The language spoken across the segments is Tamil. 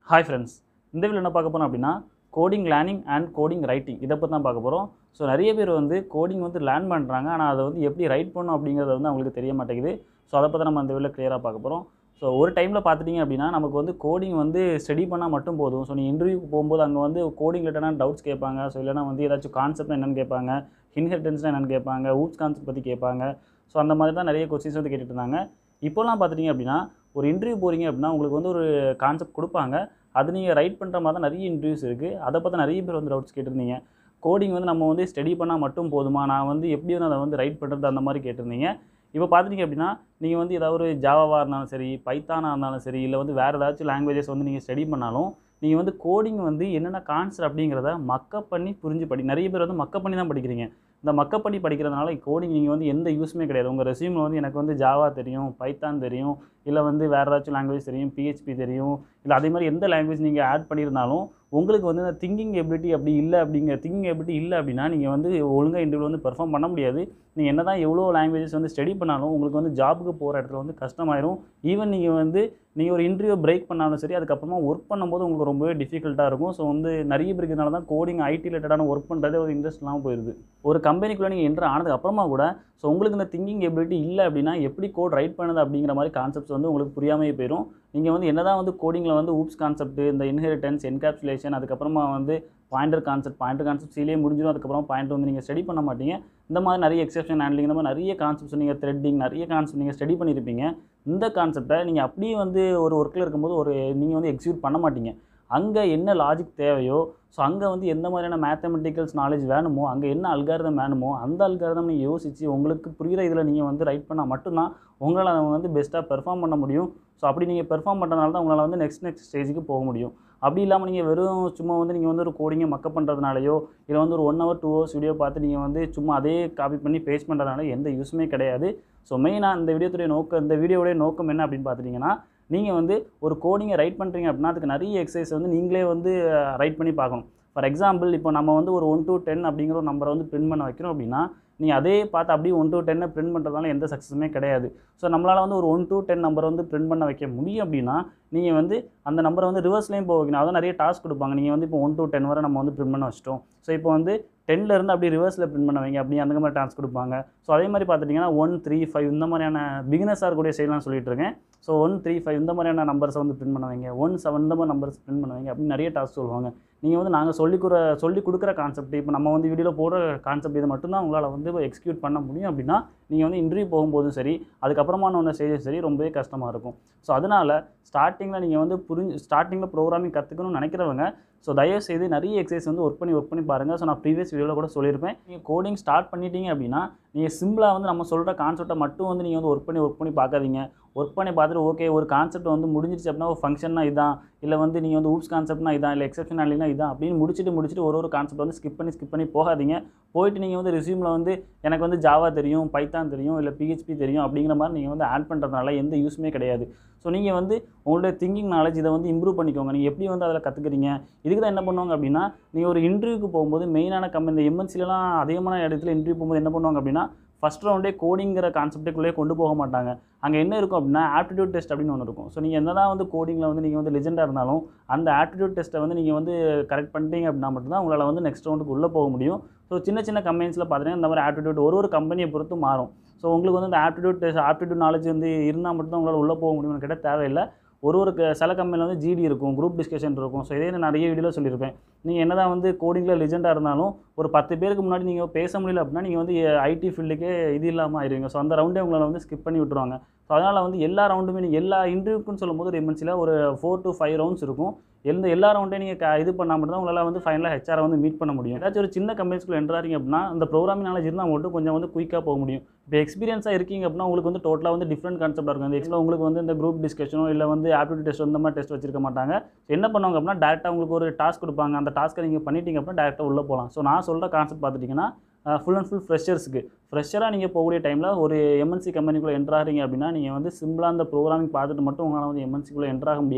ஹாய் ஃப்ரெண்ட்ஸ் இந்த வீடியோ என்ன பார்க்க போகிறோம் அப்படின்னா coding learning and coding writing இதை பற்றி தான் பார்க்க போகிறோம் ஸோ நிறைய பேர் வந்து கோடிங் வந்து லேர்ன் பண்ணுறாங்க ஆனால் அதை வந்து எப்படி ரைட் பண்ணணும் அப்படிங்கிறது வந்து அவங்களுக்கு தெரிய மாட்டேங்குது ஸோ அதை பற்றி நம்ம இந்த வீடியோவில் கிளியராக பார்க்க போகிறோம் ஸோ ஒரு டைமில் பார்த்துட்டிங்க அப்படின்னா நமக்கு வந்து கோடிங் வந்து ஸ்டடி பண்ணால் மட்டும் போதும் ஸோ நீ இன்டர்வியூக்கு போகும்போது அங்கே வந்து கோடிங் ரிலேட்டடான டவுட்ஸ் கேட்பாங்க ஸோ இல்லைனா வந்து ஏதாச்சும் கான்செப்ட் என்னென்னு கேட்பாங்க இன்ஹெரிட்டன்ஸ்னால் என்னென்னு கேட்பாங்க ஊப்ஸ் கான்செப்ட் பற்றி கேட்பாங்க ஸோ அந்த மாதிரி தான் நிறைய கொஸ்டின்ஸ் வந்து கேட்டுட்டு இருந்தாங்க இப்போலாம் பார்த்துட்டிங்க அப்படின்னா ஒரு இன்டர்வியூ போகிறீங்க அப்படின்னா உங்களுக்கு வந்து ஒரு கான்செப்ட் கொடுப்பாங்க அது நீங்கள் ரைட் பண்ணுற மாதிரி தான் நிறைய இன்டர்வியூஸ் இருக்குது அதை பற்றி நிறைய பேர் வந்து டவுட்ஸ் கேட்டிருந்தீங்க கோடிங் வந்து நம்ம வந்து ஸ்டடி பண்ணால் மட்டும் போதுமா நான் வந்து எப்படி வந்து அதை வந்து ரைட் பண்ணுறது அந்த மாதிரி கேட்டிருந்தீங்க இப்போ பார்த்துட்டீங்க அப்படின்னா நீங்கள் வந்து ஏதாவது ஒரு ஜாவாவாக இருந்தாலும் சரி பைத்தானாக இருந்தாலும் சரி இல்லை வந்து வேறு ஏதாச்சும் லாங்குவேஜஸ் வந்து நீங்கள் ஸ்டடி பண்ணாலும் நீங்கள் வந்து கோடிங் வந்து என்னென்ன கான்செப்ட் அப்படிங்கிறத மக்கப் பண்ணி புரிஞ்சு படி நிறைய பேர் வந்து மக்கப் பண்ணி தான் படிக்கிறீங்க இந்த மக்கப் பண்ணி படிக்கிறதுனால கோடிங் நீங்கள் வந்து எந்த யூஸுமே கிடையாது உங்கள் ரெசியூமில் வந்து எனக்கு வந்து ஜாவா தெரியும் பைத்தான் தெரியும் இல்லை வந்து வேறு ஏதாச்சும் லாங்குவேஜ் தெரியும் பிஹெச்பி தெரியும் இல்லை அதே மாதிரி எந்த லாங்குவேஜ் நீங்கள் ஆட் பண்ணியிருந்தாலும் உங்களுக்கு வந்து இந்த திங்கிங் எபிலிட்டி அப்படி இல்லை அப்படிங்கிற திங்கிங் எபிலிட்டி இல்லை அப்படின்னா நீங்கள் வந்து ஒழுங்காக இன்டர்வியூ வந்து பெர்ஃபார்ம் பண்ண முடியாது நீங்கள் என்ன தான் எவ்வளோ லாங்குவேஜஸ் வந்து ஸ்டடி பண்ணாலும் உங்களுக்கு வந்து ஜாபுக்கு போகிற இடத்துல வந்து கஷ்டமாயிரும் ஈவன் நீங்கள் வந்து நீங்கள் ஒரு இன்டர்வியூ பிரேக் பண்ணாலும் சரி அதுக்கப்புறமா ஒர்க் பண்ணும்போது உங்களுக்கு ரொம்பவே டிஃபிகல்ட்டாக இருக்கும் ஸோ வந்து நிறைய பேருக்கு இதனால தான் கோடிங் ஐடி ரிலேட்டடான ஒர்க் பண்ணுறதே ஒரு இன்ட்ரெஸ்ட் இல்லாமல் போயிடுது ஒரு கம்பெனிக்குள்ளே நீங்கள் என்ட்ரு ஆனதுக்கு அப்புறமா கூட ஸோ உங்களுக்கு இந்த திங்கிங் எபிலிட்டி இல்லை அப்படின்னா எப்படி கோட் ரைட் பண்ணுது அப்படிங்கிற மாதிரி கான்செப்ட்ஸ் வந்து உங்களுக்கு புரியாமே போயிடும் நீங்கள் வந்து என்னதான் வந்து கோடிங்கில் வந்து ஊப்ஸ் கான்செப்ட் இந்த இன்ஹெரிட்டன்ஸ் என்காப்சுலேஷன் அதுக்கப்புறமா வந்து பாயிண்டர் கான்செப்ட் பாயிண்டர் கான்செப்ட் சீலே முடிஞ்சிடும் அதுக்கப்புறம் பாயிண்ட் வந்து நீங்கள் ஸ்டடி பண்ண மாட்டீங்க இந்த மாதிரி நிறைய எக்ஸப்ஷன் ஹேண்ட்லிங் இந்த மாதிரி நிறைய கான்செப்ட்ஸ் நீங்கள் த்ரெட்டிங் நிறைய கான்செப்ட் நீங்கள் ஸ்டடி பண்ணியிருப்பீங்க இந்த கான்செப்டை நீங்கள் அப்படியே வந்து ஒரு ஒர்க்கில் இருக்கும்போது ஒரு நீங்கள் வந்து எக்ஸிக்யூட் பண்ண மாட்டீங்க அங்கே என்ன லாஜிக் தேவையோ ஸோ அங்கே வந்து எந்த மாதிரியான மேத்தமெட்டிக்கல்ஸ் நாலேஜ் வேணுமோ அங்கே என்ன அல்காரதம் வேணுமோ அந்த அல்காரதம் நீங்கள் யோசித்து உங்களுக்கு புரிகிற இதில் நீங்கள் வந்து ரைட் பண்ணால் மட்டும்தான் உங்களால் அதை வந்து பெஸ்ட்டாக பெர்ஃபார்ம் பண்ண முடியும் ஸோ அப்படி நீங்கள் பெர்ஃபார்ம் பண்ணுறதுனால தான் உங்களால் வந்து நெக்ஸ்ட் நெக்ஸ்ட் ஸ்டேஜுக்கு போக முடியும் அப்படி இல்லாமல் நீங்கள் வெறும் சும்மா வந்து நீங்கள் வந்து ஒரு கோடிங்கை மக்கப் பண்ணுறதுனாலையோ இல்லை வந்து ஒரு one hour two hours video பார்த்து நீங்கள் வந்து சும்மா அதே காப்பி பண்ணி பேஸ்ட் பண்ணுறதுனால எந்த யூஸுமே கிடையாது ஸோ மெயினாக இந்த வீடியோத்துடைய நோக்கம் இந்த வீடியோடைய நோக்கம் என்ன அப்படின்னு பார்த்துட்டிங்கன்னா நீங்கள் வந்து ஒரு கோடிங்கை ரைட் பண்ணுறீங்க அப்படின்னா அதுக்கு நிறைய எக்ஸசைஸ் வந்து நீங்களே வந்து ரைட் பண்ணி பார்க்கணும் ஃபார் எக்ஸாம்பிள் இப்போ நம்ம வந்து ஒரு ஒன் டு டென் அப்படிங்கிற ஒரு நம்பரை வந்து பிரிண்ட் பண்ண வைக்கிறோம் அப்படின்னா நீங்கள் அதே பார்த்து அப்படியே ஒன் டு டென்னை பிரிண்ட் பண்ணுறதுனால எந்த சக்ஸஸுமே கிடையாது ஸோ நம்மளால் வந்து ஒரு ஒன் டு டென் நம்பரை வந்து பிரிண்ட் பண்ண வைக்க முடியும் அப்படின்னா நீங்கள் வந்து அந்த நம்பரை வந்து ரிவர்ஸ்லேயும் போக வைக்கணும் அதான் நிறைய டாஸ்க் கொடுப்பாங்க நீங்கள் வந்து இப்போ ஒன் டு டென் வரை நம்ம வந்து பிரிண்ட் பண்ண வச்சிட்டோம் ஸோ இப்போ வந்து டென்லேருந்து அப்படியே ரிவர்ஸில் பிரிண்ட் பண்ண வைங்க அப்படி அந்த மாதிரி டாஸ்க் கொடுப்பாங்க ஸோ அதே மாதிரி பார்த்துட்டிங்கன்னா ஒன் த்ரீ ஃபைவ் இந்த மாதிரியான பிகினஸாக இருக்கக்கூடிய செயலாம் சொல்லிட்டு இருக்கேன் ஸோ ஒன் த்ரீ ஃபைவ் இந்த மாதிரியான நம்பர்ஸை வந்து பிரிண்ட் பண்ண வைங்க ஒன் செவன் இந்த மாதிரி நம்பர்ஸ் பிரிண்ட் பண்ண வைங்க அப்படின்னு நிறைய டாஸ்க் சொல்லுவாங்க நீங்கள் வந்து நாங்கள் சொல்லி கொடுற சொல்லி கொடுக்குற கான்செப்ட் இப்போ நம்ம வந்து வீடியோவில் போடுற கான்செப்ட் இது மட்டும்தான் உங்களால் வந்து எக்ஸிக்யூட் பண்ண முடியும் அப்படின்னா நீங்கள் வந்து இன்டர்வியூ போகும்போதும் சரி அதுக்கப்புறமான ஒன்று ஸ்டேஜும் சரி ரொம்பவே கஷ்டமாக இருக்கும் ஸோ அதனால் ஸ்டார்டிங்கில் நீங்கள் வந்து புரிஞ்சு ஸ்டார்டிங்கில் ப்ரோக்ராமிங் கற்றுக்கணும்னு நினைக்கிறவங்க ஸோ தயவுசெய்து நிறைய எக்ஸசைஸ் வந்து ஒர்க் பண்ணி ஒர்க் பண்ணி பாருங்கள் ஸோ நான் ப்ரீவியஸ் வீடியோவில் கூட சொல்லியிருப்பேன் நீங்கள் கோடிங் ஸ்டார்ட் பண்ணிட்டீங்க அப்படின்னா நீங்கள் சிம்பிளாக வந்து நம்ம சொல்கிற கான்செப்ட்டை மட்டும் வந்து நீங்கள் வந்து ஒர்க் பண்ணி ஒர்க் பண்ணி பார்க்காதீங்க ஒர்க் பண்ணி பார்த்துட்டு ஓகே ஒரு கான்செப்ட் வந்து முடிஞ்சிருச்சு அப்படின்னா ஒரு ஃபங்க்ஷன்னா இதான் இல்லை வந்து நீங்கள் வந்து ஊப்ஸ் கான்செப்ட்னா இதான் இல்லை எக்ஸப்ஷன் இல்லைனா இதான் அப்படின்னு முடிச்சுட்டு முடிச்சுட்டு ஒரு ஒரு கான்செப்ட் வந்து ஸ்கிப் பண்ணி ஸ்கிப் பண்ணி போகாதீங்க போயிட்டு நீங்கள் வந்து ரெசியூமில் வந்து எனக்கு வந்து ஜாவா தெரியும் பைத்தான் தெரியும் இல்லை பிஹெச்பி தெரியும் அப்படிங்கிற மாதிரி நீங்கள் வந்து ஆட் பண்ணுறதுனால எந்த யூஸுமே கிடையாது ஸோ நீங்கள் வந்து உங்களுடைய திங்கிங் நாலேஜ் இதை வந்து இம்ப்ரூவ் பண்ணிக்கோங்க நீங்கள் எப்படி வந்து அதில் கற்றுக்குறீங்க இதுக்கு தான் என்ன பண்ணுவாங்க அப்படின்னா நீங்கள் ஒரு இன்டர்வியூக்கு போகும்போது மெயினான கம்பெனி இந்த எம்என்சிலலாம் அதிகமான இடத்துல இன்டர்வியூ போகும்போது என்ன பண்ணுவாங்க அப்படின்னா ஃபஸ்ட் ரவுண்டே கோடிங்கிற கான்செப்ட்டுக்குள்ளே கொண்டு போக மாட்டாங்க அங்கே என்ன இருக்கும் அப்படின்னா ஆப்டிடியூட் டெஸ்ட் அப்படின்னு ஒன்று இருக்கும் ஸோ நீங்கள் என்ன தான் வந்து கோடிங்கில் வந்து நீங்கள் வந்து லெஜெண்டாக இருந்தாலும் அந்த ஆப்டிடியூட் டெஸ்ட்டை வந்து நீங்கள் வந்து கரெக்ட் பண்ணிட்டீங்க அப்படின்னா மட்டும்தான் உங்களால் வந்து நெக்ஸ்ட் ரவுண்டுக்கு உள்ளே போக முடியும் ஸோ சின்ன சின்ன கம்பெனிஸில் பார்த்தீங்கன்னா இந்த மாதிரி ஆப்டிடியூட் ஒரு ஒரு கம்பெனியை பொறுத்து மாறும் ஸோ உங்களுக்கு வந்து இந்த ஆப்டிடியூட் டெஸ்ட் ஆப்டிடியூட் நாலேஜ் வந்து இருந்தால் மட்டும்தான் உங்களால் உள்ளே போக முடியும்னு கேட்டால் தேவையில்லை ஒரு ஒரு க- சில கம்பெனியில் வந்து ஜிடி இருக்கும் குரூப் டிஸ்கஷன் இருக்கும் ஸோ இதே நான் நிறைய வீடியோவில் சொல்லியிருப்பேன் நீங்கள் என்ன தான் வந்து கோடிங்கில் லெஜெண்டாக இருந்தாலும் ஒரு பத்து பேருக்கு முன்னாடி நீங்கள் பேச முடியல அப்படின்னா நீங்கள் வந்து ஐடி ஃபீல்டுக்கே இது இல்லாமல் ஆயிருவீங்க ஸோ அந்த ரவுண்டே உங்களால் வந்து ஸ்கிப் பண்ணி விட்டுருவாங்க ஸோ அதனால் வந்து எல்லா ரவுண்டுமே நீங்கள் எல்லா இன்டர்வியூக்குன்னு சொல்லும்போது ஒரு எம்என்சியில் ஒரு ஃபோர் to ஃபைவ் ரவுண்ட்ஸ் இருக்கும் எந்த எல்லா ரவுண்டையும் நீங்கள் க இது பண்ணால் மட்டும் தான் உங்களால் வந்து ஃபைனலாக ஹெச்ஆரை வந்து மீட் பண்ண முடியும் ஏதாச்சும் ஒரு சின்ன கம்பெனிஸ்க்குள்ள என்ட்ராரிங்க அப்படின்னா அந்த ப்ரோக்ராமிங் நாலேஜ் இருந்தால் மட்டும் கொஞ்சம் வந்து குயிக்காக போக முடியும் இப்போ எக்ஸ்பீரியன்ஸாக இருக்கீங்க அப்படின்னா உங்களுக்கு வந்து டோட்டலாக வந்து டிஃப்ரெண்ட் கான்செப்டாக இருக்கும் அந்த எக்ஸில் உங்களுக்கு வந்து இந்த குரூப் டிஸ்கஷனோ இல்லை வந்து ஆப்டிடியூட் டெஸ்ட் இந்த மாதிரி டெஸ்ட் வச்சிருக்க மாட்டாங்க So என்ன பண்ணுவாங்க அப்படின்னா டேரெக்டாக உங்களுக்கு ஒரு டாஸ்க் கொடுப்பாங்க அந்த டாஸ்க்கை நீங்கள் பண்ணிட்டீங்க அப்படின்னா டேரெக்டாக உள்ளே போகலாம் ஸோ நான் சொல்கிற கான்செப்ட் பார்த்துட்டிங்கன்னா ஃபுல் அண்ட் ஃபுல் ஃப்ரெஷர்ஸ்க்கு ஃப்ரெஷராக நீங்கள் போகக்கூடிய டைமில் ஒரு எம்என்சி கம்பெனிக்குள்ளே என்ட்ராகிறீங்க அப்படின்னா நீங்கள் வந்து சிம்பிளாக அந்த ப்ரோக்ராமிங் பார்த்துட்டு மட்டும் உங்களால் வந்து எம்என்சிக்குள்ளே என்ட்ராக முடியாது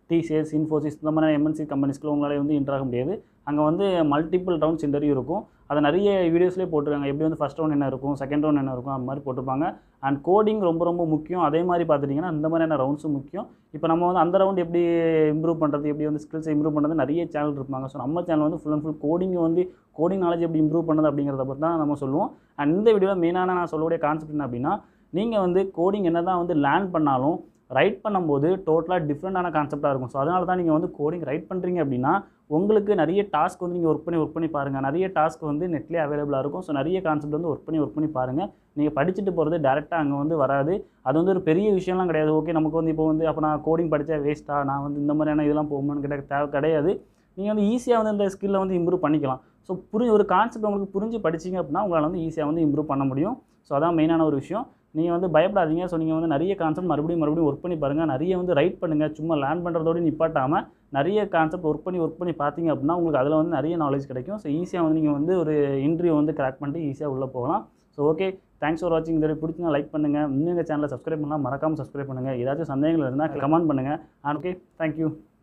டிசிஎஸ் இன்ஃபோசிஸ் இந்த மாதிரி எம்என்சி கம்பெனிஸ்க்குள்ள உங்களால் வந்து இன்ட்ராக முடியாது அங்கே வந்து மல்டிபிள் ரவுண்ட்ஸ் இன்டர்வியூ இருக்கும் அதை நிறைய வீடியோஸ்லேயே போட்டிருக்காங்க எப்படி வந்து ஃபஸ்ட் ரவுண்ட் என்ன இருக்கும் செகண்ட் ரவுண்ட் என்ன இருக்கும் அந்த மாதிரி போட்டிருப்பாங்க அண்ட் கோடிங் ரொம்ப ரொம்ப முக்கியம் அதே மாதிரி பார்த்துட்டிங்கன்னா இந்த மாதிரியான ரவுண்ட்ஸும் முக்கியம் இப்போ நம்ம வந்து அந்த ரவுண்ட் எப்படி இம்ப்ரூவ் பண்ணுறது எப்படி வந்து ஸ்கில்ஸை இம்ப்ரூவ் பண்ணுறது நிறைய சேனல் இருப்பாங்க ஸோ நம்ம சேனல் வந்து ஃபுல் அண்ட் ஃபுல் கோடிங் வந்து கோடிங் நாலேஜ் எப்படி இம்ப்ரூவ் பண்ணுறது அப்படிங்கிறத பற்றி தான் நம்ம சொல்லுவோம் அண்ட் இந்த வீடியோவில் மெயினான நான் சொல்லக்கூடிய கான்செப்ட் என்ன அப்படின்னா நீங்கள் வந்து கோடிங் என்ன தான் வந்து லேர்ன் பண்ணாலும் ரைட் பண்ணும்போது டோட்டலாக டிஃப்ரெண்டான கான்செப்டாக இருக்கும் ஸோ அதனால தான் நீங்கள் வந்து கோடிங் ரைட் பண்ணுறீங்க அப்படின்னா உங்களுக்கு நிறைய டாஸ்க் வந்து நீங்கள் ஒர்க் பண்ணி ஒர்க் பண்ணி பாருங்கள் நிறைய டாஸ்க் வந்து நெட்லேயே அவைலபிளாக இருக்கும் ஸோ நிறைய கான்செப்ட் வந்து ஒர்க் பண்ணி ஒர்க் பண்ணி பாருங்கள் நீங்கள் படிச்சுட்டு போகிறது டேரெக்டாக அங்கே வந்து வராது அது வந்து ஒரு பெரிய விஷயம்லாம் கிடையாது ஓகே நமக்கு வந்து இப்போ வந்து அப்போ நான் கோடிங் படித்தா வேஸ்ட்டா நான் வந்து இந்த மாதிரியான இதெல்லாம் போகுமான்னு கிட்ட தேவை கிடையாது நீங்கள் வந்து ஈஸியாக வந்து இந்த ஸ்கில்லை வந்து இம்ப்ரூவ் பண்ணிக்கலாம் ஸோ புரி ஒரு கான்செப்ட் உங்களுக்கு புரிஞ்சு படிச்சீங்க அப்படின்னா உங்களால் வந்து ஈஸியாக வந்து இம்ப்ரூவ் பண்ண முடியும் ஸோ அதான் மெயினான ஒரு விஷயம் நீங்கள் வந்து பயப்படாதீங்க ஸோ நீங்கள் வந்து நிறைய கான்செப்ட் மறுபடியும் மறுபடியும் ஒர்க் பண்ணி பாருங்கள் நிறைய வந்து ரைட் பண்ணுங்கள் சும்மா லேர்ன் பண்ணுறதோடு நிப்பாட்டாமல் நிறைய கான்செப்ட் ஒர்க் பண்ணி ஒர்க் பண்ணி பார்த்தீங்க அப்படின்னா உங்களுக்கு அதில் வந்து நிறைய நாலேஜ் கிடைக்கும் ஸோ ஈஸியாக வந்து நீங்கள் வந்து ஒரு இன்டர்வியூ வந்து கிராக் பண்ணிட்டு ஈஸியாக உள்ளே போகலாம் ஸோ ஓகே தேங்க்ஸ் ஃபார் வாட்சிங் இந்த பிடிச்சினா லைக் பண்ணுங்கள் இன்னும் எங்கள் சேனலை சப்ஸ்கிரைப் பண்ணலாம் மறக்காமல் சப்ஸ்கிரைப் பண்ணுங்கள் ஏதாச்சும் சந்தேகங்கள் இருந்தால் கமெண்ட் பண்ணுங்கள் ஓகே தேங்க்யூ